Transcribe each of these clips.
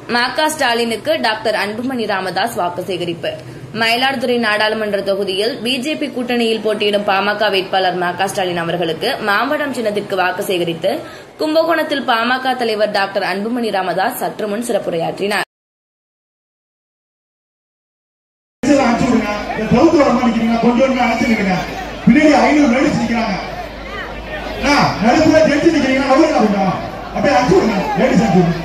மக ஸ்டாலினுக்கு டாக்டர் அன்புமணி ராமதாஸ் வாக்கு சேகரிப்பு மயிலாடுதுறை நாடாளுமன்ற தொகுதியில் பிஜேபி கூட்டணியில் போட்டியிடும் பாமக வேட்பாளர் மக ஸ்டாலின் அவர்களுக்கு மாம்பழம் சின்னத்திற்கு வாக்கு சேகரித்து கும்பகோணத்தில் பாமக தலைவர் டாக்டர் அன்புமணி ராமதாஸ் சற்று முன் சிறப்புரையாற்றினார் மெசேஜ் அனுப்பிச்சு விடுங்க இந்த தவுத்து வர மாட்டேங்கிறீங்க கொண்டு வந்து அனுப்பிச்சுருக்கீங்க பின்னாடி ஐநூறு லேடிஸ் நிக்கிறாங்க அண்ணா, நடுப்புல ஜெயிச்சு நிக்கிறீங்க அவரு என்ன பண்ணும் அப்படியே அனுப்பிச்சு விடுங்க லேடிஸ் அனுப்பிச்சு விடுங்க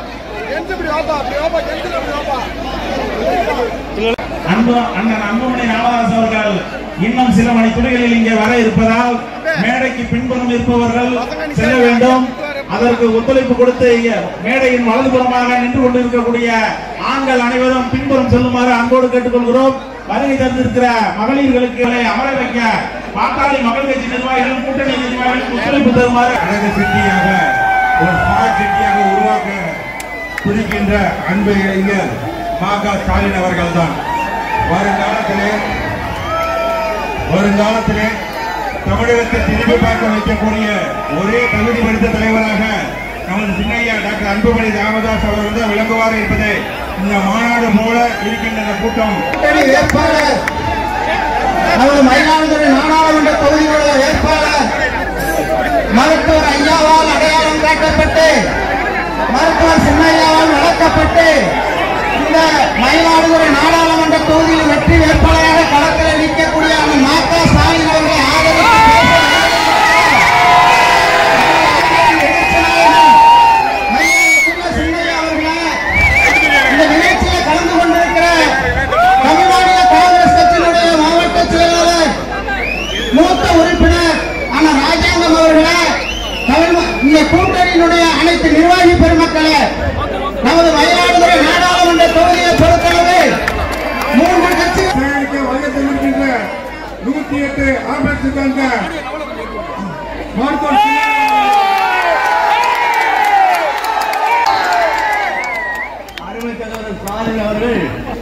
அன்பு அண்ணன் அன்புமணி ராமதாஸ் அவர்கள் இன்னும் சில மணி துறைகளில் இங்கே வர இருப்பதால் மேடைக்கு பின்புறம் இருப்பவர்கள் செல்ல வேண்டும் அதற்கு ஒத்துழைப்பு கொடுத்து இங்கே மேடையின் வலதுபுறமாக நின்று கொண்டிருக்கக்கூடிய ஆண்கள் அனைவரும் பின்புறம் செல்லுமாறு அன்போடு கேட்டுக்கொள்கிறோம் வருகை தந்திருக்கிற மகளிர்களுக்கு இவரை அமர வைக்க பாட்டாளி மகள் கட்சி நிர்வாகிகளும் கூட்டணி நிர்வாகிகளும் ஒத்துழைப்பு தருமாறு அழகு சிட்டியாக ஒரு ஸ்மார்ட் சிட்டியாக உருவாக்க துடிக்கின்ற அன்பு இளைஞர் மா க ஸ்டாலின் அவர்கள் தான் வருங்காலத்திலே வருங்காலத்திலே தமிழகத்தை திரும்பி பார்க்க வைக்கக்கூடிய ஒரே தகுதி படைத்த தலைவராக நமது சின்னையா டாக்டர் அன்புமணி ராமதாஸ் அவர்கள் தான் விளங்குவார் என்பதை இந்த மாநாடு போல இருக்கின்ற இந்த கூட்டம் கூட்டணி வேட்பாளர் நமது மயிலாடுதுறை நாடாளுமன்ற தொகுதியுடைய வேட்பாளர் மருத்துவர் ஐயாவால் அடையாளம் காட்டப்பட்டு மருத்துவர் சின்னையாவால் வளர்க்கப்பட்டு இந்த மயிலாடுதுறை நாடாளுமன்ற தொகுதியில் வெற்றி வேட்பாளராக களத்தில் நிற்கக்கூடிய அந்த மாதா ஸ்டாலின் அவர்களை ஆதரித்து பேச சின்னையா அவர்களே இந்த நிகழ்ச்சியில கலந்து கொண்டிருக்கிற தமிழ்நாடு காங்கிரஸ் கட்சியினுடைய மாவட்ட செயலாளர் மூத்த உறுப்பினர் அண்ணா ராஜாங்கம் அவர்களே தமிழ் இந்த கூட்டணியினுடைய அனைத்து நிர்வாகி பெருமக்களே நமது மயிலாடுதுறை நாடாளுமன்ற தொகுதியை பொறுத்தளவு மூன்று கட்சிகள் தயாரிக்க வருகை தந்திருக்கின்ற நூத்தி எட்டு ஆபரேஷன் தந்த மருத்துவர் அருமை தலைவர் ஸ்டாலின் அவர்கள்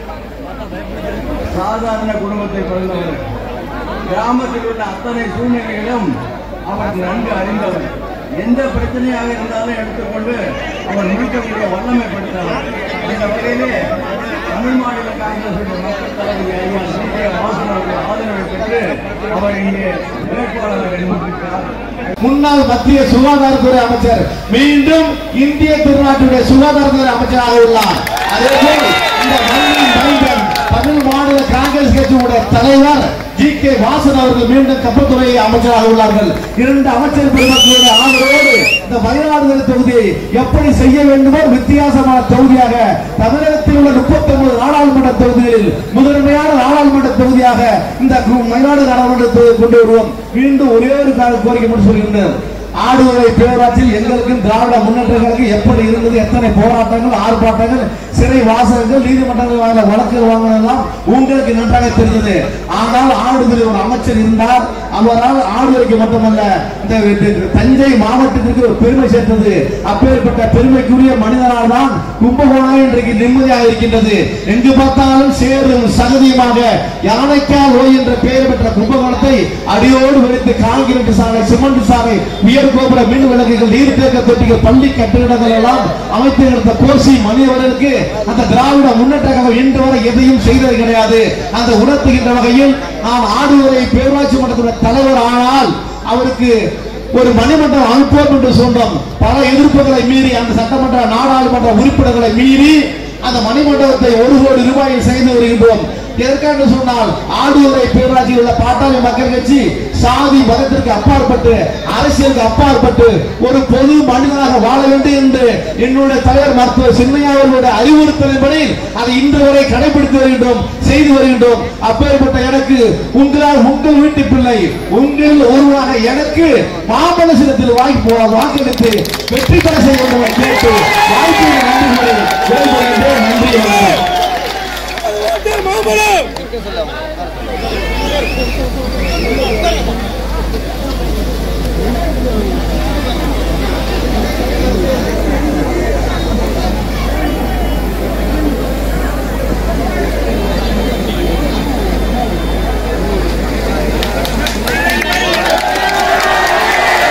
சாதாரண குடும்பத்தை பிறந்தவர் கிராமத்தில் உள்ள அத்தனை சூழ்நிலைகளும் அவர் நன்கு அறிந்தவர் எந்த பிரச்சனையாக இருந்தாலும் எடுத்துக்கொண்டு அவர் முடிக்கக்கூடிய வல்லமை படுத்தவர் இந்த வகையிலே தமிழ் மாநில காங்கிரசுடைய மக்கள் தலைவர் ஐயா சி கே வாசன் அவர்கள் ஆதரவை பெற்று அவர் இங்கே வேட்பாளராக நியமித்திருக்கிறார் முன்னாள் மத்திய சுகாதாரத்துறை அமைச்சர் மீண்டும் இந்திய திருநாட்டுடைய சுகாதாரத்துறை அமைச்சராக உள்ளார் அதேபோல் இந்த மண்ணின் மைந்தன் தமிழ் மாநில காங்கிரஸ் கட்சியுடைய தலைவர் ஜி கே வாசன் அவர்கள் மீண்டும் கப்பத்துறை அமைச்சராக உள்ளார்கள் இரண்டு அமைச்சர் பெருமக்களுடைய ஆதரவோடு இந்த மயிலாடுதுறை தொகுதியை எப்படி செய்ய வேண்டுமோ வித்தியாசமான தொகுதியாக தமிழகத்தில் உள்ள முப்பத்தி ஒன்பது நாடாளுமன்ற தொகுதிகளில் முதன்மையான நாடாளுமன்ற தொகுதியாக இந்த கு- மயிலாடுதுறை நாடாளுமன்ற தொகுதியை கொண்டு வருவோம் மீண்டும் ஒரே ஒரு கா- கோரிக்கை மட்டும் சொல்கின்றனர் ஆடுதுறை பேராட்சியில் எங்களுக்கும் திராவிட முன்னேற்ற கழகம் எப்படி இருந்தது எத்தனை போராட்டங்கள் ஆர்ப்பாட்டங்கள் சிறை வாசகங்கள் நீதிமன்றங்கள் வாங்கின வழக்குகள் வாங்கினதெல்லாம் உங்களுக்கு நன்றாக தெரிந்தது ஆனால் ஆடுதுறை ஒரு அமைச்சர் இருந்தார் அவரால் ஆடுதுறைக்கு மட்டுமல்ல இந்த இந்த தஞ்சை மாவட்டத்திற்கு ஒரு பெருமை சேர்த்தது அப்பேற்பட்ட பெருமைக்குரிய மனிதனால் தான் கும்பகோணம் இன்றைக்கு நிம்மதியாக இருக்கின்றது எங்கு பார்த்தாலும் சேரும் சகதியுமாக யானைக்கால் ஓய் என்ற பெயர் பெற்ற கும்பகோணத்தை அடியோடு வெடித்து கான்கிரீட் சாலை சிமெண்ட் சாலை உயர் கோபுர மின் விளக்குகள் நீர்த்தேக்க தொட்டிகள் பள்ளி கட்டிடங்கள் எல்லாம் அமைத்து எடுத்த கோசி மனிதர்களுக்கு அந்த திராவிட முன்னேற்ற கழகம் இன்று வரை எதையும் செய்தது கிடையாது அந்த உணர்த்துகின்ற வகையில் நாம் ஆடுவரை பேரூராட்சி மன்றத்துடைய தலைவர் ஆனால் அவருக்கு ஒரு மணிமன்றம் அமைப்போம் என்று சொன்னோம் பல எதிர்ப்புகளை மீறி அந்த சட்டமன்ற நாடாளுமன்ற உறுப்பினர்களை மீறி அந்த மணிமண்டபத்தை ஒரு கோடி ரூபாயில் செய்து வருகின்றோம் எதற்காக சொன்னால் ஆடுதுறை பேரூராட்சியில் உள்ள பாட்டாளி மக்கள் கட்சி சாதி மதத்திற்கு அப்பாற்பட்டு அரசியலுக்கு அப்பாற்பட்டு ஒரு பொது மனிதனாக வாழ வேண்டும் என்று என்னுடைய தலைவர் மருத்துவர் சின்னையா அவர்களுடைய அறிவுறுத்தலின்படி அதை இன்று வரை கடைபிடித்து வருகின்றோம் செய்து வருகின்றோம் அப்பேற்பட்ட எனக்கு உங்களால் உங்கள் வீட்டு பிள்ளை உங்கள் ஒருவராக எனக்கு மாமல்லசிடத்தில் வாங்கி போ வாக்களித்து வெற்றி பெற செய்ய வேண்டும் என்று கேட்டு வாய்ப்பு நன்றிகளை வேண்டுகின்றேன் நன்றி வணக்கம்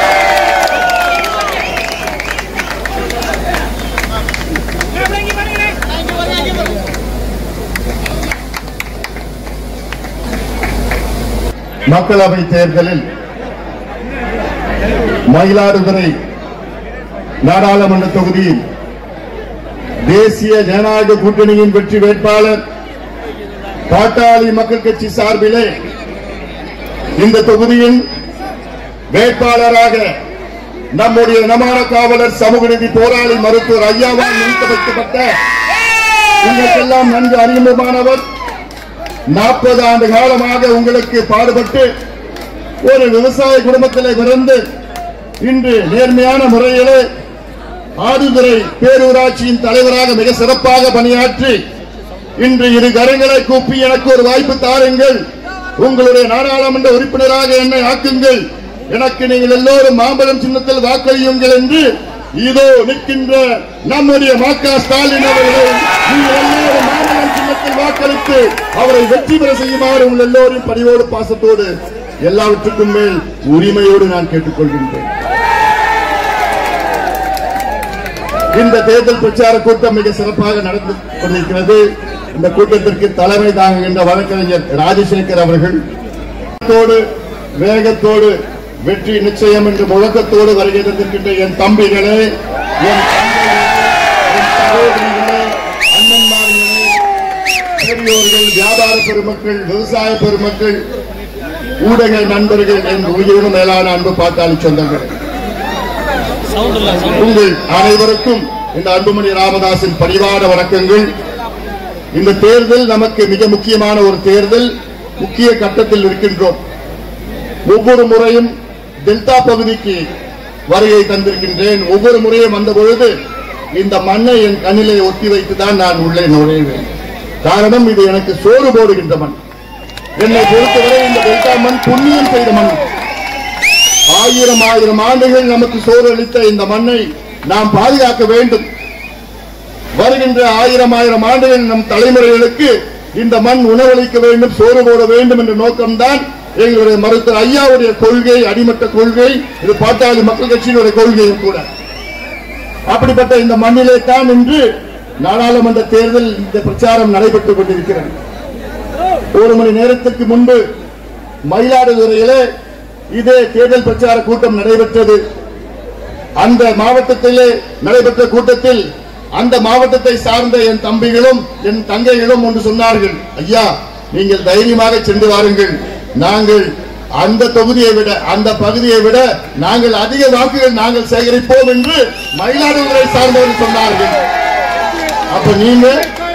Thank you, மக்களவை தேர்தலில் மயிலாடுதுறை நாடாளுமன்ற தொகுதியில் தேசிய ஜனநாயக கூட்டணியின் வெற்றி வேட்பாளர் பாட்டாளி மக்கள் கட்சி சார்பிலே இந்த தொகுதியின் வேட்பாளராக நம்முடைய நமான காவலர் சமூக நீதி போராளி மருத்துவர் ஐயாவால் நிறுத்த வைக்கப்பட்ட உங்களுக்கெல்லாம் நன்கு அறிமுகமானவர் நாற்பது ஆண்டு காலமாக உங்களுக்கு பாடுபட்டு ஒரு விவசாய குடும்பத்தில் பிறந்து இன்று நேர்மையான முறையிலே ஆடுதுறை பேரூராட்சியின் தலைவராக மிக சிறப்பாக பணியாற்றி இன்று இரு கரங்களை கூப்பி எனக்கு ஒரு வாய்ப்பு தாருங்கள் உங்களுடைய நாடாளுமன்ற உறுப்பினராக என்னை ஆக்குங்கள் எனக்கு நீங்கள் எல்லோரும் மாம்பழம் சின்னத்தில் வாக்களியுங்கள் என்று இதோ நிற்கின்ற நம்முடைய மா க ஸ்டாலின் அவர்களை நீங்கள் எல்லோரும் மாம்பழம் சின்னத்தில் வாக்களித்து அவரை வெற்றி பெற செய்யுமாறு உங்கள் எல்லோரும் பணிவோடு பாசத்தோடு எல்லாவற்றுக்கும் மேல் உரிமையோடு நான் கேட்டுக்கொள்கின்றேன் இந்த தேர்தல் பிரச்சார கூட்டம் மிக சிறப்பாக நடந்து கொண்டிருக்கிறது இந்த கூட்டத்திற்கு தலைமை தாங்குகின்ற வழக்கறிஞர் ராஜசேகர் அவர்கள் வேகத்தோடு வேகத்தோடு வெற்றி நிச்சயம் என்று முழக்கத்தோடு வருகின்ற என் தம்பிகளே என் தங்கைகளே, என் சகோதரிகளே அண்ணன்மார்களே பெரியோர்கள் வியாபார பெருமக்கள் விவசாய பெருமக்கள் ஊடக நண்பர்கள் என் உயிரினும் மேலான அன்பு பாட்டாளி சொந்தங்கள் உங்கள் அனைவருக்கும் இந்த அன்புமணி ராமதாசின் பணிவான வணக்கங்கள் இந்த தேர்தல் நமக்கு மிக முக்கியமான ஒரு தேர்தல் முக்கிய கட்டத்தில் இருக்கின்றோம் ஒவ்வொரு முறையும் டெல்டா பகுதிக்கு வருகை தந்திருக்கின்றேன் ஒவ்வொரு முறையும் வந்த பொழுது இந்த மண்ணை என் கண்ணிலே ஒத்தி வைத்துதான் நான் உள்ளே நுழைவேன் காரணம் இது எனக்கு சோறு போடுகின்ற மண் என்னை பொறுத்தவரை இந்த டெல்டா மண் புண்ணியம் செய்த மண் ஆயிரம் ஆயிரம் ஆண்டுகள் நமக்கு சோறு அளித்த இந்த மண்ணை நாம் பாதுகாக்க வேண்டும் வருகின்ற ஆயிரம் ஆயிரம் ஆண்டுகள் நம் தலைமுறைகளுக்கு இந்த மண் உணவளிக்க வேண்டும் சோறு போட வேண்டும் என்ற நோக்கம்தான் எங்களுடைய மருத்துவர் ஐயாவுடைய கொள்கை அடிமட்ட கொள்கை இது பாட்டாளி மக்கள் கட்சியினுடைய கொள்கையும் கூட அப்படிப்பட்ட இந்த மண்ணிலே தான் இன்று நாடாளுமன்ற தேர்தல் இந்த பிரச்சாரம் நடைபெற்றுக் கொண்டிருக்கிறது ஒரு மணி நேரத்துக்கு முன்பு மயிலாடுதுறையிலே இதே தேர்தல் பிரச்சார கூட்டம் நடைபெற்றது அந்த மாவட்டத்திலே நடைபெற்ற கூட்டத்தில் அந்த மாவட்டத்தை சார்ந்த என் தம்பிகளும் என் தங்கைகளும் ஒன்று சொன்னார்கள் ஐயா நீங்கள் தைரியமாக சென்று வாருங்கள் நாங்கள் அந்த தொகுதியை விட அந்த பகுதியை விட நாங்கள் அதிக வாக்குகள் நாங்கள் சேகரிப்போம் என்று மயிலாடுதுறை சார்ந்தவர்கள் சொன்னார்கள் அப்ப நீங்க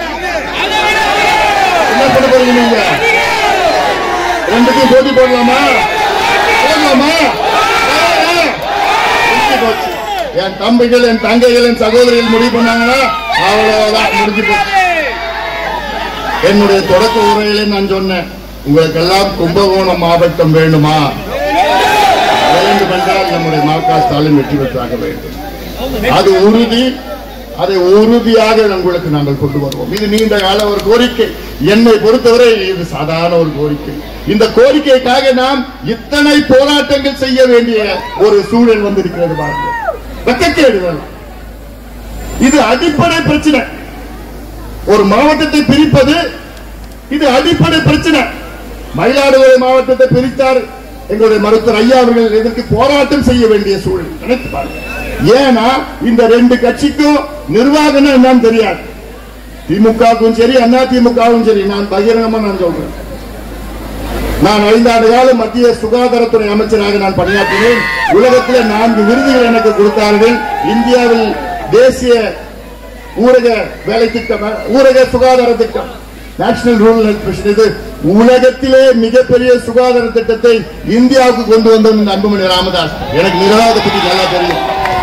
என்ன பண்ண போறீங்க நீங்க ரெண்டுக்கும் போட்டி போடலாமா போடலாமா போடலாம். முடிஞ்சு போச்சு. என் தம்பிகள் என் தங்கைகள் என் சகோதரிகள் முடிவு பண்ணாங்கன்னா அவ்வளவுதான் முடிஞ்சு போச்சு என்னுடைய தொடக்க உரையிலே நான் சொன்னேன் உங்களுக்கெல்லாம் கும்பகோணம் மாவட்டம் வேண்டுமா வேண்டும் என்றால் நம்முடைய மா க ஸ்டாலின் வெற்றி பெற்றாக வேண்டும் அது உறுதி அதை உறுதியாக உங்களுக்கு நாங்கள் கொண்டு வருவோம் இது நீண்ட கால ஒரு கோரிக்கை என்னை பொறுத்தவரை இது சாதாரண ஒரு கோரிக்கை இந்த கோரிக்கைக்காக நாம் இத்தனை போராட்டங்கள் செய்ய வேண்டிய ஒரு சூழல் வந்திருக்கிறது பாருங்க வெக்கக்கேடு இதெல்லாம். இது அடிப்படை பிரச்சனை ஒரு மாவட்டத்தை பிரிப்பது இது அடிப்படை பிரச்சனை மயிலாடுதுறை மாவட்டத்தை பிரித்தார் எங்களுடைய மருத்துவர் ஐயா அவர்கள் இதற்கு போராட்டம் செய்ய வேண்டிய சூழல் நினைத்து பாருங்க ஏன்னா இந்த ரெண்டு கட்சிக்கும் நிர்வாகம் என்னன்னு தெரியாது திமுகவுக்கும் சரி அண்ணா திமுகவும் சரி நான் பகிரங்கமா நான் சொல்றேன் நான் ஐந்தாண்டு காலம் மத்திய சுகாதாரத்துறை அமைச்சராக நான் பணியாற்றினேன் உலகத்திலே நான்கு விருதுகள் எனக்கு கொடுத்தார்கள் இந்தியாவில் தேசிய ஊரக வேலை திட்டம் ஊரக சுகாதார திட்டம் நேஷனல் ரூரல் ஹெல்த் மிஷன் இது உலகத்திலே மிகப்பெரிய சுகாதார திட்டத்தை இந்தியாவுக்கு கொண்டு வந்தவன் இந்த அன்புமணி ராமதாஸ் எனக்கு நிர்வாகத்தை பத்தி நல்லா தெரியும்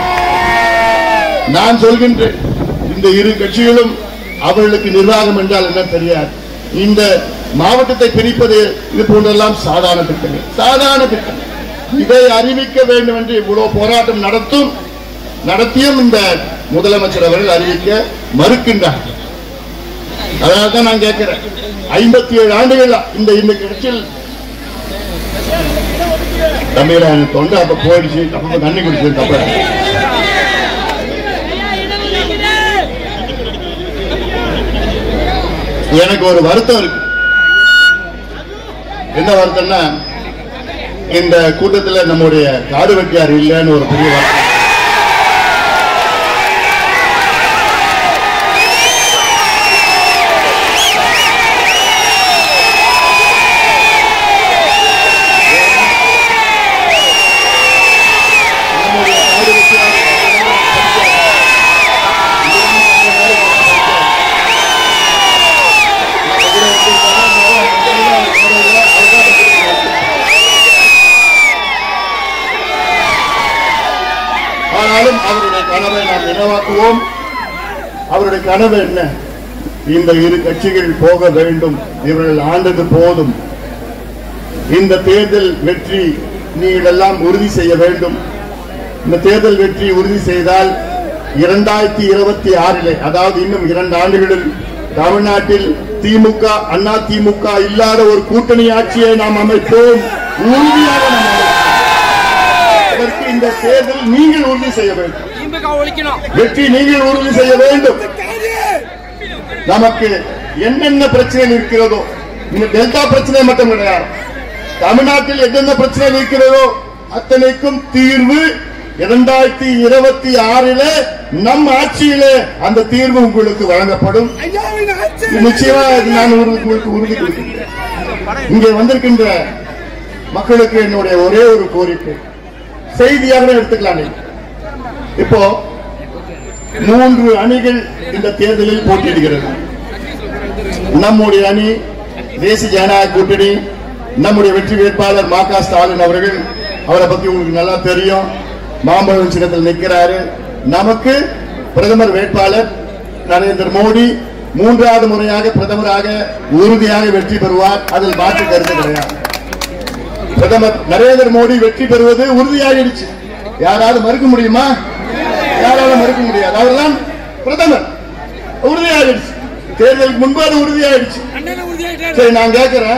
நான் சொல்கின்றேன் இந்த இரு கட்சிகளும் அவர்களுக்கு நிர்வாகம் என்றால் என்ன தெரியாது இந்த மாவட்டத்தை பிரிப்பது இது போன்றெல்லாம் சாதாரண திட்டங்கள் சாதாரண திட்டம் இதை அறிவிக்க வேண்டும் என்று இவ்வளவு போராட்டம் நடத்தும் நடத்தியும் இந்த முதலமைச்சர் அவர்கள் அறிவிக்க மறுக்கின்றார் அதனால தான் நான் கேட்கிறேன் ஐம்பத்தி ஏழு ஆண்டுகள் இந்த இந்த கட்சியில் தமிழ தொண்டை அப்ப போயிடுச்சு அப்ப தண்ணி குடிச்சு தப்ப எனக்கு ஒரு வருத்தம் இருக்கு என்ன வருத்தம்னா இந்த கூட்டத்தில் நம்முடைய காடு வெட்டியார் இல்லைன்னு ஒரு பெரிய வார்த்தை நம்முடைய காடு வெட்டியார் ஆனாலும் அவருடைய கனவை நாம் நினைவாக்குவோம் அவருடைய கனவு என்ன இந்த இரு கட்சிகள் போக வேண்டும் இவர்கள் ஆண்டது போதும் இந்த தேர்தல் வெற்றி நீங்கள் எல்லாம் உறுதி செய்ய வேண்டும் இந்த தேர்தல் வெற்றி உறுதி செய்தால் இரண்டாயிரத்தி இருபத்தி ஆறிலே அதாவது இன்னும் இரண்டு ஆண்டுகளில் தமிழ்நாட்டில் திமுக அண்ணா திமுக இல்லாத ஒரு கூட்டணி ஆட்சியை நாம் அமைப்போம் உறுதியாக நாம் அமைப்போம். அதற்கு இந்த தேர்தல் நீங்கள் உறுதி செய்ய வேண்டும் வெற்றி நீங்கள் உறுதி செய்ய வேண்டும் நமக்கு என்னென்ன பிரச்சனை இருக்கிறதோ இந்த டெல்டா பிரச்சனை மட்டும் கிடையாது தமிழ்நாட்டில் என்னென்ன பிரச்சனை இருக்கிறதோ அத்தனைக்கும் தீர்வு இரண்டாயிரத்தி இருபத்தி ஆறில நம் ஆட்சியிலே அந்த தீர்வு உங்களுக்கு வழங்கப்படும் நிச்சயமா இது நான் உங்களுக்கு உங்களுக்கு உறுதி கொடுக்கிறேன் இங்கே வந்திருக்கின்ற மக்களுக்கு என்னுடைய ஒரே ஒரு கோரிக்கை செய்தியாக எடுத்துக்கலாம் நீங்க. இப்போ மூன்று அணிகள் இந்த தேர்தலில் போட்டியிடுகிறது நம்முடைய அணி தேசிய ஜனநாயக கூட்டணி நம்முடைய வெற்றி வேட்பாளர் மா க ஸ்டாலின் அவர்கள் அவரை பத்தி உங்களுக்கு நல்லா தெரியும் மாம்பழம் சின்னத்தில் நிற்கிறாரு நமக்கு பிரதமர் வேட்பாளர் நரேந்திர மோடி மூன்றாவது முறையாக பிரதமராக உறுதியாக வெற்றி பெறுவார் அதில் மாற்று கருத்து கிடையாது பிரதமர் நரேந்திர மோடி வெற்றி பெறுவது உறுதியாகிடுச்சு யாராவது மறுக்க முடியுமா யாரால மறுக்க முடியாது அவர்தான் பிரதமர் உறுதியாகிடுச்சு தேர்தலுக்கு முன்பு அது உறுதியாயிடுச்சு சரி நான் கேட்கிறேன்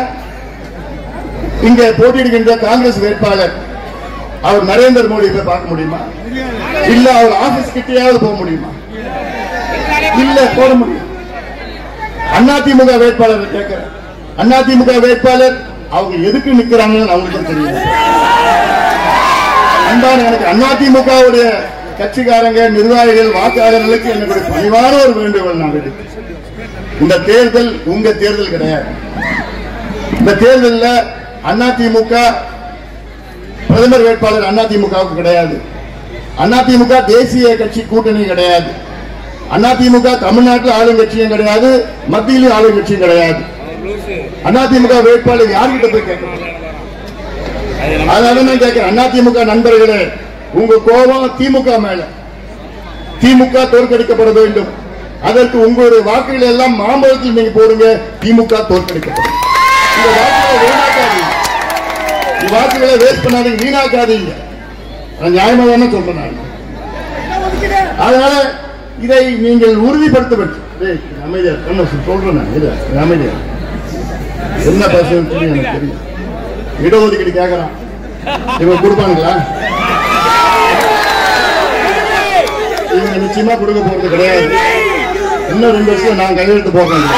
இங்க போட்டியிடுகின்ற காங்கிரஸ் வேட்பாளர் அவர் நரேந்திர மோடி போய் பார்க்க முடியுமா இல்ல அவர் ஆபீஸ் கிட்டேயாவது போக முடியுமா இல்ல போட முடியும் அதிமுக வேட்பாளர் கேட்கிறேன் அதிமுக வேட்பாளர் அவங்க எதுக்கு நிக்கிறாங்கன்னு அவங்களுக்கு தெரியும் அன்பான எனக்கு அதிமுகவுடைய கட்சிக்காரங்க நிர்வாகிகள் வாக்காளர்களுக்கு என்னுடைய பணிவான ஒரு வேண்டுகோள் நான் விடுக்கிறேன். இந்த தேர்தல் உங்க தேர்தல் கிடையாது இந்த தேர்தலில் அதிமுக பிரதமர் வேட்பாளர் அதிமுகவுக்கு கிடையாது அதிமுக தேசிய கட்சி கூட்டணி கிடையாது அதிமுக தமிழ்நாட்டில் ஆளுங்கட்சியும் கிடையாது மத்தியிலும் ஆளுங்கட்சியும் கிடையாது அதிமுக வேட்பாளர் யார்கிட்ட போய் கேட்கணும் அதனால நான் கேட்கிறேன் அதிமுக நண்பர்களே உங்க கோபம் திமுக மேல திமுக தோற்கடிக்கப்பட வேண்டும் அதற்கு உங்களுடைய வாக்குகள் எல்லாம் மாம்பழத்தில் நீங்க போடுங்க திமுக தோற்கடிக்கப்படும் இந்த வாக்குகளை வீணாக்காதீங்க இந்த வாக்குகளை வேஸ்ட் பண்ணாதீங்க வீணாக்காதீங்க நான் நியாயமா தானே சொல்றேன் நான். அதனால இதை நீங்கள் உறுதிப்படுத்த வேண்டும் டேய், அமைதியா கண்ணு சொல்றேன் நான் இரு, அமைதியா என்ன பேசுறது தெரியும் எனக்கு தெரியும் இடஒதுக்கீடு கேட்கறான் இவங்க கொடுப்பானுங்களா இவங்க நிச்சயமா கொடுக்க போறது கிடையாது இன்னும் ரெண்டு வருஷம் நான் கையெழுத்து போகணும்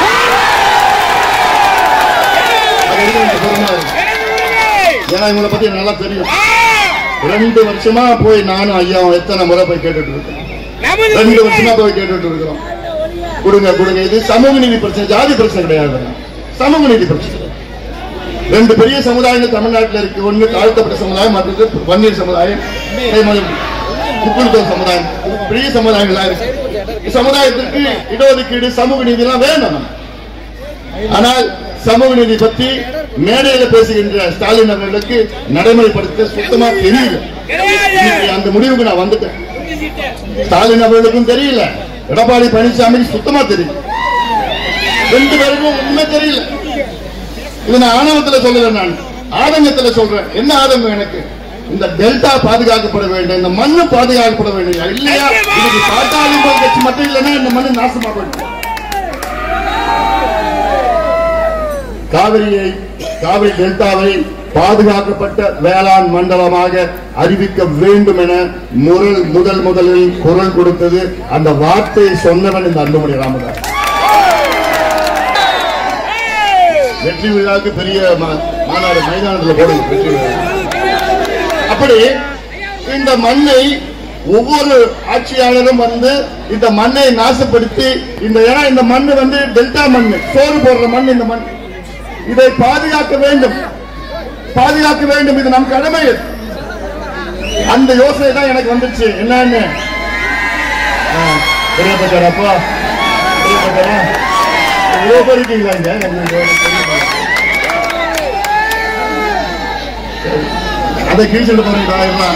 அது வரைக்கும் எனக்கு பொறுமையா இருக்கு. ஏன்னா இவங்களை பத்தி எனக்கு நல்லா தெரியும் ரெண்டு வருஷமா போய் நானும் ஐயாவும் எத்தனை முறை போய் கேட்டுட்டு இருக்கேன் ரெண்டு வருஷமா போய் கேட்டுட்டு இருக்கிறோம் கொடுங்க கொடுங்க இது சமூக நீதி பிரச்சனை ஜாதி பிரச்சனை கிடையாது சமூக நீதி பிரச்சனை ரெண்டு பெரிய சமுதாயங்கள் தமிழ்நாட்டில் இருக்கு ஒண்ணு தாழ்த்தப்பட்ட சமுதாயம் மற்றது வன்னியர் சமுதாயம் அதே மாதிரி முக்குழுத்தோர் சமுதாயம் பெரிய சமுதாயங்களா இருக்கு இந்த சமுதாயத்திற்கு இடஒதுக்கீடு சமூக நீதி எல்லாம் வேணும் நம்ம. ஆனால் சமூக நீதி பத்தி மேடையில பேசுகின்ற ஸ்டாலின் அவர்களுக்கு நடைமுறைப்படுத்த சுத்தமா தெரியல இன்னைக்கு அந்த முடிவுக்கு நான் வந்துட்டேன் ஸ்டாலின் அவர்களுக்கும் தெரியல எடப்பாடி பழனிசாமிக்கு சுத்தமா தெரியல ரெண்டு பேருக்கும் உண்மை தெரியல இது நான் ஆணவத்துல சொல்லல நான் ஆதங்கத்துல சொல்றேன் என்ன ஆதங்கம் எனக்கு இந்த டெல்டா பாதுகாக்கப்பட வேண்டும் இந்த மண்ணு பாதுகாக்கப்பட வேண்டும் இல்லையா இன்னைக்கு பாட்டாளி மக்கள் கட்சி மட்டும் இல்லைன்னா இந்த மண்ணு நாசமா போயிடும் காவிரியை காவிரி டெல்டாவை பாதுகாக்கப்பட்ட வேளாண் மண்டலமாக அறிவிக்க வேண்டும் என முரல் முதல் முதலில் குரல் கொடுத்தது அந்த வார்த்தையை சொன்னவன் இந்த அன்புமணி ராமதாஸ் வெற்றி விழாவுக்கு பெரிய மா- மாநாடு மைதானத்தில் போடுங்க வெற்றி விழா அப்படி இந்த மண்ணை ஒவ்வொரு ஆட்சியாளரும் வந்து இந்த மண்ணை நாசப்படுத்தி இந்த ஏன்னா இந்த மண் வந்து டெல்டா மண் சோறு போடுற மண் இந்த மண் இதை பாதுகாக்க வேண்டும் பாதுகாக்க வேண்டும் இது நம் கடமை அந்த யோசனை தான் எனக்கு வந்துச்சு என்னன்னு ஆ, பெரியப்பட்டாரப்பா பெரியப்பட்டாரா இவ்வளவு பேர் இருக்கீங்களா இங்க எனக்கு தெரியல. அதை கீழ்ச்சிட்டு போறீங்களா எல்லாம்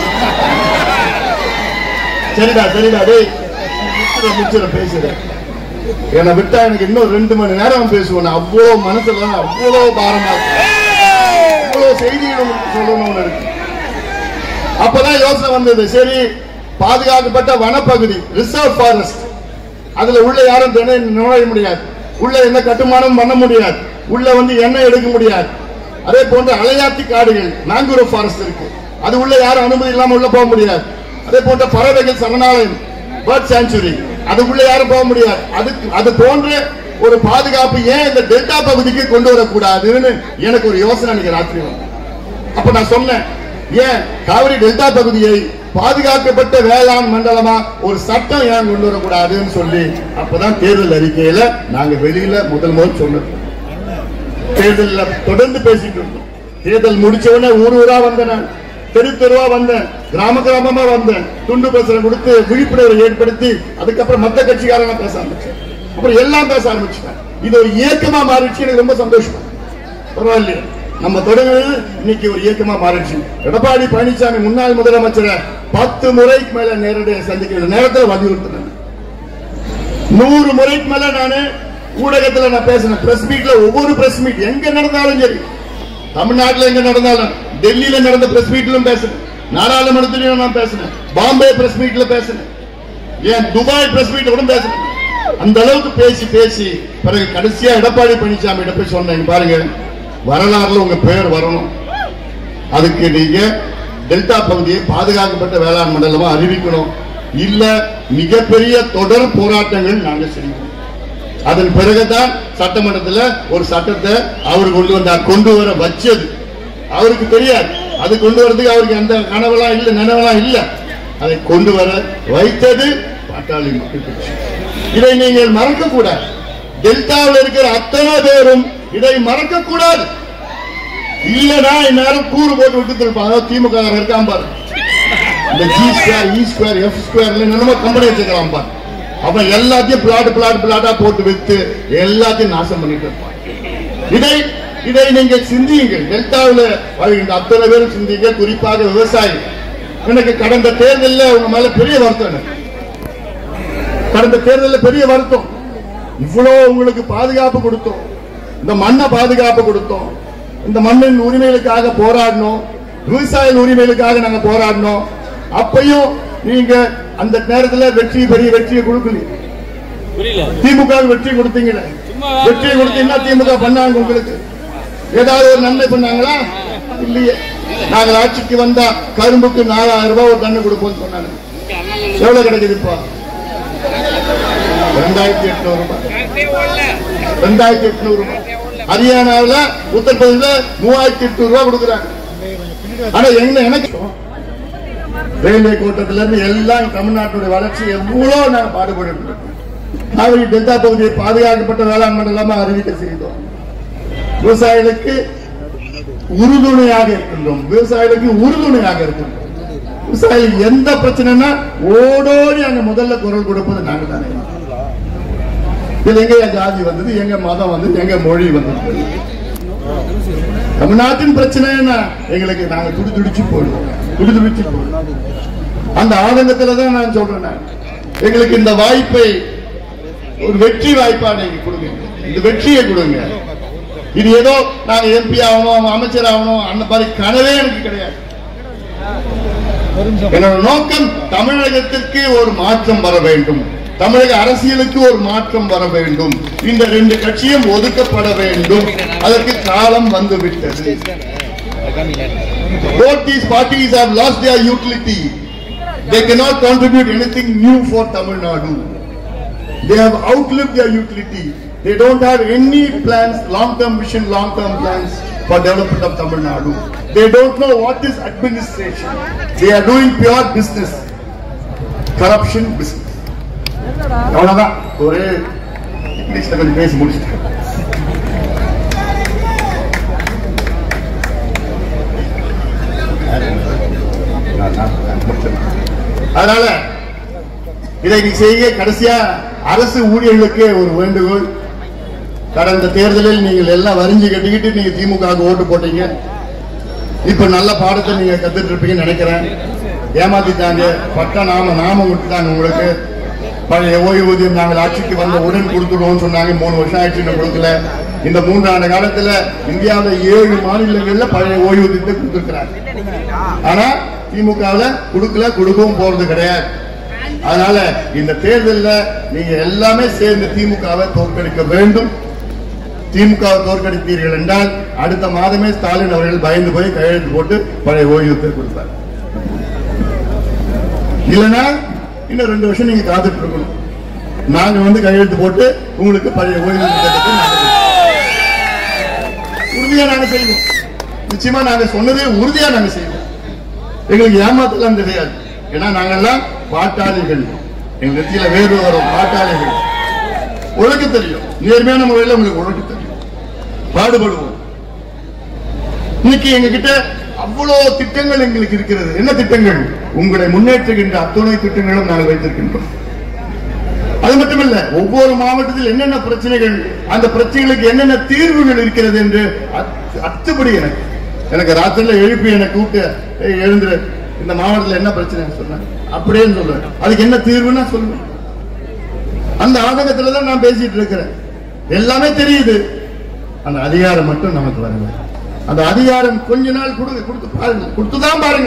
சரிடா சரிடா டேய் முச்சுற முச்சுற பேசுறேன் என்னை விட்டா எனக்கு இன்னும் ரெண்டு மணி நேரம் பேசுவேன் நான் அவ்வளவு மனசுல அவ்வளவு பாரமா இருக்கு. அவ்வளவு செய்திகள் உங்களுக்கு சொல்லணும்னு இருக்கு அப்பதான் யோசனை வந்தது சரி பாதுகாக்கப்பட்ட வனப்பகுதி ரிசர்வ் ஃபாரஸ்ட் அதுல உள்ள யாரும் தினம் நுழைய முடியாது உள்ள எந்த கட்டுமானமும் பண்ண முடியாது உள்ள வந்து எண்ணெய் எடுக்க முடியாது அதே போன்று அலையாத்தி காடுகள் மேங்குரோவ் ஃபாரஸ்ட் இருக்கு அது உள்ள யாரும் அனுமதி இல்லாம உள்ள போக முடியாது அதே போன்ற பறவைகள் சரணாலயம் பேர்ட் சாங்சுரி அதுக்குள்ள யாரும் போக முடியாது அதுக்கு அது போன்ற ஒரு பாதுகாப்பு ஏன் இந்த டெல்டா பகுதிக்கு கொண்டு வரக்கூடாதுன்னு எனக்கு ஒரு யோசனை அன்னைக்கு ராத்திரி வந்து அப்ப நான் சொன்னேன் ஏன் காவிரி டெல்டா பகுதியை பாதுகாக்கப்பட்ட வேளாண் மண்டலமா ஒரு சட்டம் ஏன் கொண்டு வரக்கூடாதுன்னு சொல்லி அப்பதான் தேர்தல் அறிக்கையில நாங்க வெளியில முதல் முதல் சொன்னது தேர்தல்ல தொடர்ந்து பேசிட்டு இருந்தோம் தேர்தல் முடிச்ச உடனே ஊர் ஊரா வந்தேன் நான். தெரு தெருவா வந்தேன் கிராம கிராமமா வந்தேன் துண்டு பிரசுரம் கொடுத்து விழிப்புணர்வை ஏற்படுத்தி அதுக்கப்புறம் மத்த கட்சிக்காரங்க பேச ஆரம்பிச்சேன் அப்புறம் எல்லாம் பேச ஆரம்பிச்சிட்டேன் இது ஒரு இயக்கமா மாறிடுச்சு எனக்கு ரொம்ப சந்தோஷம் பரவாயில்லையே நம்ம தொடங்குறது இன்னைக்கு ஒரு இயக்கமா மாறிடுச்சு எடப்பாடி பழனிசாமி முன்னாள் முதலமைச்சரை பத்து முறைக்கு மேல நேரடியாக சந்திக்கிற நேரத்தில் வலியுறுத்தினேன் நூறு முறைக்கு மேல நானு ஊடகத்துல நான் பேசினேன் பிரஸ் மீட்ல ஒவ்வொரு பிரஸ் மீட் எங்க நடந்தாலும் சரி தமிழ்நாட்டுல எங்க நடந்தாலும் டெல்லியில நடந்த பிரஸ் மீட்லயும் பேசினேன் நாடாளுமன்றத்திலையும் நான் பேசினேன் பாம்பே பிரஸ் மீட்ல பேசினேன் ஏன் துபாய் பிரஸ் மீட் கூட பேசினேன் அந்த அளவுக்கு பேசி பேசி பிறகு கடைசியா எடப்பாடி பழனிசாமி போய் சொன்னேன் இங்க பாருங்க வரலாறுல உங்க பெயர் வரணும் அதுக்கு நீங்க டெல்டா பகுதியை பாதுகாக்கப்பட்ட வேளாண் மண்டலமா அறிவிக்கணும் இல்ல மிகப்பெரிய தொடர் போராட்டங்கள் நாங்க செய்வோம் அதன் பிறகுதான் சட்டமன்றத்துல ஒரு சட்டத்தை அவர் கொண்டு வந்தார் கொண்டு வர வச்சது அவருக்கு தெரியாது அது கொண்டு வரதுக்கு அவருக்கு அந்த கனவெல்லாம் இல்ல நினைவெல்லாம் இல்ல அதை கொண்டு வர வைத்தது பாட்டாளி மக்கள் கட்சி இதை நீங்கள் மறக்க கூடாது டெல்டாவில் இருக்கிற அத்தனை பேரும் இதை மறக்க கூடாது இல்லனா இந்நேரம் கூறு போட்டு விட்டு இருப்பாங்க திமுக இருக்காம பாரு இந்த G square E square F ஸ்கொயர்ல என்னமோ கம்பெனி வச்சுக்கலாம் பாரு அவன் எல்லாத்தையும் பிளாட் பிளாட் பிளாட்டா போட்டு வித்து எல்லாத்தையும் நாசம் பண்ணிட்டு இருப்பான் இதை இதை நீங்கள் சிந்தியுங்கள் டெல்டாவில் வாழ்கின்ற அத்தனை பேரும் சிந்திங்க குறிப்பாக விவசாயி எனக்கு கடந்த தேர்தலில் உங்க மேல பெரிய வருத்தம் எனக்கு கடந்த தேர்தலில் பெரிய வருத்தம் இவ்வளவு உங்களுக்கு பாதுகாப்பு கொடுத்தோம் இந்த மண்ணை பாதுகாப்பு கொடுத்தோம் இந்த மண்ணின் உரிமைகளுக்காக போராடினோம் விவசாய உரிமைகளுக்காக நாங்க போராடினோம் அப்பையும் நீங்க அந்த நேரத்துல வெற்றி பெரிய வெற்றியை கொடுக்கல திமுக வுக்கு வெற்றி கொடுத்தீங்களே வெற்றியை கொடுத்தீங்கன்னா திமுக பண்ணாங்க உங்களுக்கு ஏதாவது ஒரு நன்மை பண்ணாங்களா இல்லையே நாங்கள் ஆட்சிக்கு வந்தா கரும்புக்கு நாலாயிரம் ரூபாய் ஒரு தண்ணி கொடுப்போம்னு சொன்னாங்க எவ்வளவு கிடைக்குது இப்போ ரெண்டாயிரத்தி எட்நூறு ரூபாய் ரெண்டாயிரத்தி எட்நூறு ரூபாய் ஹரியானாவில் உத்தரப்பிரதேச மூவாயிரத்தி எட்நூறு ரூபாய் கொடுக்குறாங்க ஆனா என்ன எனக்கு ரயில்வே கோட்டத்துல இருந்து எல்லாம் தமிழ்நாட்டுடைய வளர்ச்சி எவ்வளவு நாங்க பாடுபட்டு இருக்கோம். காவிரி டெல்டா பகுதியை பாதுகாக்கப்பட்ட வேளாண் மண்டலமா அறிவிக்க செய்தோம் விவசாயிகளுக்கு உறுதுணையாக இருக்கின்றோம் விவசாயிகளுக்கு உறுதுணையாக இருக்கின்றோம் விவசாயிகளுக்கு எந்த பிரச்சனைனா ஓடோடி அங்க முதல்ல குரல் கொடுப்பது நாங்க தானே இது எங்க என் ஜாதி வந்தது எங்க மதம் வந்தது எங்க மொழி வந்தது தமிழ்நாட்டின் பிரச்சனை என்ன எங்களுக்கு நாங்க துடி துடிச்சு போடுவோம் துடி துடிச்சு போடுவோம் அந்த ஆதங்கத்துல தான் நான் சொல்றேன் நான். எங்களுக்கு இந்த வாய்ப்பை ஒரு வெற்றி வாய்ப்பா நீங்க கொடுங்க இந்த வெற்றியை கொடுங்க இது ஏதோ நாங்க எம்பி ஆகணும் அமைச்சர் ஆகணும் அந்த மாதிரி கனவே எனக்கு கிடையாது என்னோட நோக்கம் தமிழகத்திற்கு ஒரு மாற்றம் வர வேண்டும் தமிழக அரசியலுக்கு ஒரு மாற்றம் வர வேண்டும் இந்த ரெண்டு கட்சியும் ஒதுக்கப்பட வேண்டும் அதற்கு காலம் வந்து விட்டது Both these parties have lost their utility. They cannot contribute anything new for Tamil Nadu. They have outlived their utility. They don't have any plans, long-term vision, long-term plans for development of Tamil Nadu. they don't know what is administration they are doing pure business corruption business அவ்வளவுதான் ஒரே இங்கிலீஷ்ல கொஞ்சம் பேசி முடிச்சிட்டேன் அதனால இதை நீ செய்ய கடைசியா அரசு ஊழியர்களுக்கு ஒரு வேண்டுகோள் கடந்த தேர்தலில் நீங்கள் எல்லாம் வரிஞ்சு கட்டிக்கிட்டு நீங்க திமுக ஓட்டு போட்டீங்க இப்ப நல்ல பாடத்தை நீங்க கத்துட்டு இருப்பீங்கன்னு நினைக்கிறேன் ஏமாத்திட்டாங்க பட்ட நாம நாம விட்டுட்டாங்க உங்களுக்கு பழைய ஓய்வூதியம் நாங்கள் ஆட்சிக்கு வந்த உடன் கொடுத்துடுவோம் சொன்னாங்க மூணு வருஷம் ஆயிடுச்சு இன்னும் கொடுக்கல இந்த மூன்றாண்டு காலத்துல இந்தியாவில் ஏழு மாநிலங்கள்ல பழைய ஓய்வூதியத்தை கொடுத்துருக்கிறாங்க ஆனா திமுகவுல கொடுக்கல கொடுக்கவும் போறது கிடையாது அதனால இந்த தேர்தலில் நீங்க எல்லாமே சேர்ந்து திமுகவை தோற்கடிக்க வேண்டும் திமுகவை தோற்கடித்தீர்கள் என்றால் அடுத்த மாதமே ஸ்டாலின் அவர்கள் பயந்து போய் கையெழுத்து போட்டு பழைய ஓய்வூதியத்தை கொடுப்பார் இல்லைன்னா இன்னும் ரெண்டு வருஷம் நீங்க காத்துட்டு இருக்கணும் நாங்க வந்து கையெழுத்து போட்டு உங்களுக்கு பழைய ஓய்வூதியத்தை நாங்க கொடுப்போம். உறுதியா நாங்க செய்வோம் நிச்சயமா நாங்க சொன்னதே உறுதியா நாங்க செய்வோம் எங்களுக்கு ஏமாத்தலாம் தெரியாது ஏன்னா நாங்கெல்லாம் பாட்டாளிகள் எங்க நெத்தியில வேறு வரும் பாட்டாளிகள் உழைக்க தெரியும் நேர்மையான முறையில் உங்களுக்கு உழைக்க தெரியும் பாடுபடுவோம் இன்னைக்கு எங்க கிட்ட அவ்வளவு திட்டங்கள் எங்களுக்கு இருக்கிறது என்ன திட்டங்கள் உங்களை முன்னேற்றுகின்ற அத்துணை திட்டங்களும் நாங்கள் வைத்திருக்கின்றோம் அது மட்டுமல்ல ஒவ்வொரு மாவட்டத்தில் என்னென்ன பிரச்சனைகள் அந்த பிரச்சனைகளுக்கு என்னென்ன தீர்வுகள் இருக்கிறது என்று அத்- அத்துப்படி எனக்கு எனக்கு ராத்திரில எழுப்பி என்னை கூப்பிட்டு "ஏய், எழுந்துரு இந்த மாவட்டத்தில் என்ன பிரச்சனை சொன்னேன் அப்படியே சொல்லுவேன் அதுக்கு என்ன தீர்வுன்னா சொல்லுவேன் அந்த ஆதங்கத்துல தான் நான் பேசிட்டு இருக்கிறேன் எல்லாமே தெரியுது அந்த அதிகாரம் மட்டும் நமக்கு வரல அந்த அதிகாரம் கொஞ்ச நாள் கொடுங்க கொடுத்து பாருங்க கொடுத்துதான் பாருங்க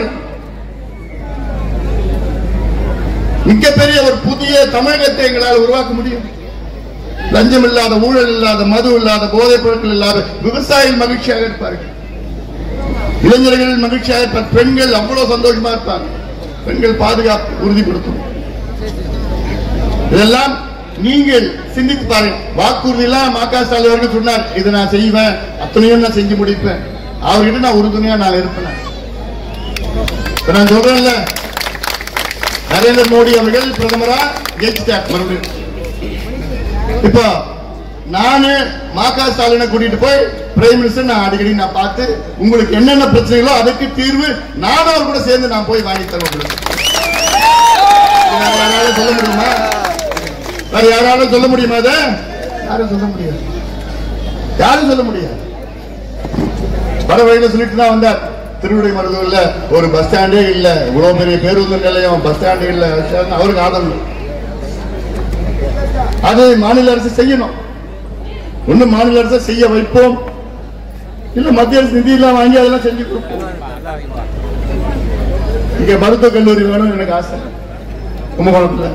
மிகப்பெரிய ஒரு புதிய தமிழகத்தை எங்களால் உருவாக்க முடியும் லஞ்சம் இல்லாத ஊழல் இல்லாத மது இல்லாத போதைப் பொருட்கள் இல்லாத விவசாயிகள் மகிழ்ச்சியாக இருப்பார்கள் இளைஞர்கள் மகிழ்ச்சியாக இருப்பார் பெண்கள் அவ்வளவு சந்தோஷமா இருப்பாங்க பெண்கள் பாதுகாப்பு உறுதிப்படுத்தும் இதெல்லாம் நீங்கள் சிந்தித்து பாருங்க வாக்குறுதி எல்லாம் மா க ஸ்டாலின் அவர்கள் சொன்னார் இதை நான் செய்வேன் அத்தனையும் நான் செஞ்சு முடிப்பேன் அவர்கிட்ட நான் உறுதுணையா நான் இருப்பேன் இப்ப நான் சொல்றேன்ல நரேந்திர மோடி அவர்கள் பிரதமரா ஜெயிச்சிட்டார் மறுபடியும் இப்போ நானு மா க ஸ்டாலினை கூட்டிட்டு போய் பிரைம் மினிஸ்டர் நான் அடிக்கடி நான் பார்த்து உங்களுக்கு என்னென்ன பிரச்சனைகளோ அதுக்கு தீர்வு நானும் அவர் கூட சேர்ந்து நான் போய் வாங்கி தரேன் உங்களுக்கு. வேற யாராலும் சொல்ல முடியுமா வேற யாராலும் சொல்ல முடியுமா அதை யாரும் சொல்ல முடியாது யாரும் சொல்ல முடியாது வர வழியில சொல்லிட்டு தான் வந்தார் திருவிடை மருதூர்ல ஒரு பஸ் ஸ்டாண்டே இல்ல இவ்வளவு பெரிய பேருந்து நிலையம் பஸ் ஸ்டாண்டு இல்ல அவருக்கு ஆதரவு அதை மாநில அரசு செய்யணும் ஒண்ணு மாநில அரசு செய்ய வைப்போம் இல்ல மத்திய அரசு நிதி எல்லாம் வாங்கி அதெல்லாம் செஞ்சு கொடுப்போம் இங்க மருத்துவக் கல்லூரி வேணும் எனக்கு ஆசை கும்பகோணத்துல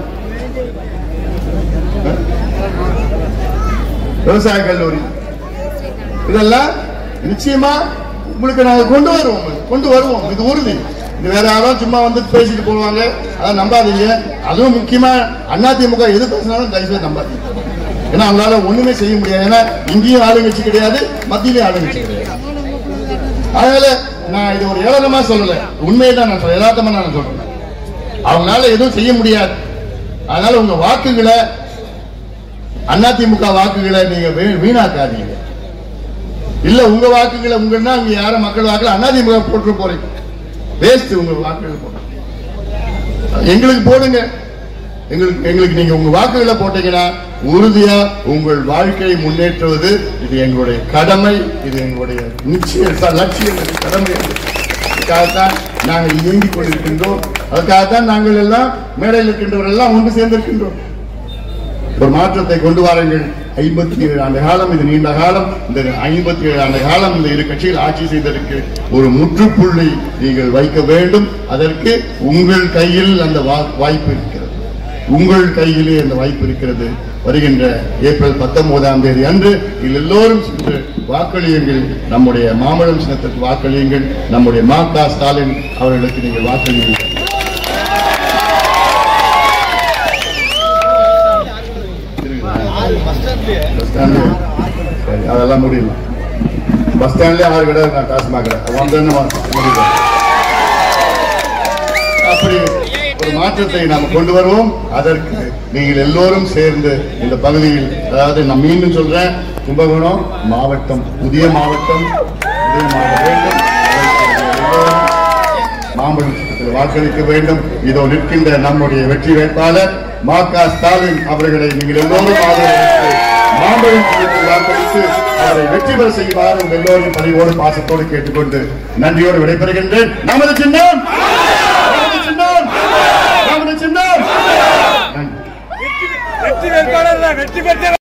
விவசாய கல்லூரி இதெல்லாம் நிச்சயமா உங்களுக்கு நாங்க கொண்டு வருவோம் கொண்டு வருவோம் இது உறுதி இது வேற யாரும் சும்மா வந்து பேசிட்டு போடுவாங்க அதை நம்பாதீங்க அதுவும் முக்கியமா அதிமுக எது பேசினாலும் தயவுசெய்து நம்பாதீங்க ஏன்னா அவங்களால ஒண்ணுமே செய்ய முடியாது ஏன்னா இங்கேயும் ஆளுங்கட்சி கிடையாது மத்தியிலையும் ஆளுங்கட்சி கிடையாது அதனால நான் இது ஒரு ஏளனமா சொல்லல உண்மையை தான் நான் சொல்றேன் யதார்த்தமா நான் சொல்றேன் அவங்களால எதுவும் செய்ய முடியாது அதனால உங்க வாக்குகளை அதிமுக வாக்குகளை நீங்க வீ- வீணாக்காதீங்க இல்ல உங்க வாக்குகளை உங்கன்னா அங்க யார மக்கள் வாக்குல அதிமுக போட்டு போறீங்க வேஸ்ட் உங்க வாக்குகள் போட எங்களுக்கு போடுங்க எங்களுக்கு எங்களுக்கு நீங்க உங்க வாக்குகளை போட்டீங்கன்னா உறுதியா உங்கள் வாழ்க்கையை முன்னேற்றுவது இது எங்களுடைய கடமை இது எங்களுடைய நிச்சய ச- லட்சியம் இது கடமை இது. அதுக்காகத்தான் நாங்கள் இயங்கிக் கொண்டிருக்கின்றோம் அதுக்காகத்தான் நாங்கள் எல்லாம் மேடையில் இருக்கின்றவர்கள் எல்லாம் ஒன்று சேர்ந்திருக்கின்றோம் ஒரு மாற்றத்தை கொண்டு வாருங்கள் ஐம்பத்தி ஏழு ஆண்டு காலம் இது நீண்ட காலம் இந்த ஐம்பத்தி ஏழு ஆண்டு காலம் இந்த இரு கட்சிகள் ஆட்சி செய்ததற்கு ஒரு முற்றுப்புள்ளி நீங்கள் வைக்க வேண்டும் அதற்கு உங்கள் கையில் அந்த வா- வாய்ப்பு இருக்கிறது உங்கள் கையிலே அந்த வாய்ப்பு இருக்கிறது வருகின்ற ஏப்ரல் பத்தொன்பதாம் தேதி அன்று நீங்கள் எல்லோரும் சென்று வாக்களியுங்கள் நம்முடைய மாமழம் சின்னத்திற்கு வாக்களியுங்கள் நம்முடைய மா க ஸ்டாலின் அவர்களுக்கு நீங்கள் வாக்களியுங்கள் பஸ் ஸ்டாண்டு. சரி, அதெல்லாம் முடியல பஸ் ஸ்டாண்ட்லயே ஆறு கடை நான் டாஸ்மாக் கடை வந்தேன்னு வா- அப்படி ஒரு மாற்றத்தை நாம் கொண்டு வருவோம் அதற்கு நீங்கள் எல்லோரும் சேர்ந்து இந்த பகுதியில் அதாவது நான் மீண்டும் சொல்றேன் கும்பகோணம் மாவட்டம் புதிய மாவட்டம் உதயமாக வேண்டும் அதற்கு எல்லோரும் மாம்பழம் சின்னத்தில் வாக்களிக்க வேண்டும் இதோ நிற்கின்ற நம்முடைய வெற்றி வேட்பாளர் மா க ஸ்டாலின் அவர்களை நீங்கள் எல்லோரும் ஆதரவளித்து மாம்பழம் சின்னத்தில் வாக்களித்து அவரை வெற்றி பெற செய்யுமாறு உங்கள் எல்லோரும் பணிவோடு பாசத்தோடு கேட்டுக்கொண்டு நன்றியோடு விடைபெறுகின்றேன் நமது சின்னம் நமது சின்னம் நமது சின்னம் நன்றி வெற்றி வேட்பாளர் வெற்றி பெற்ற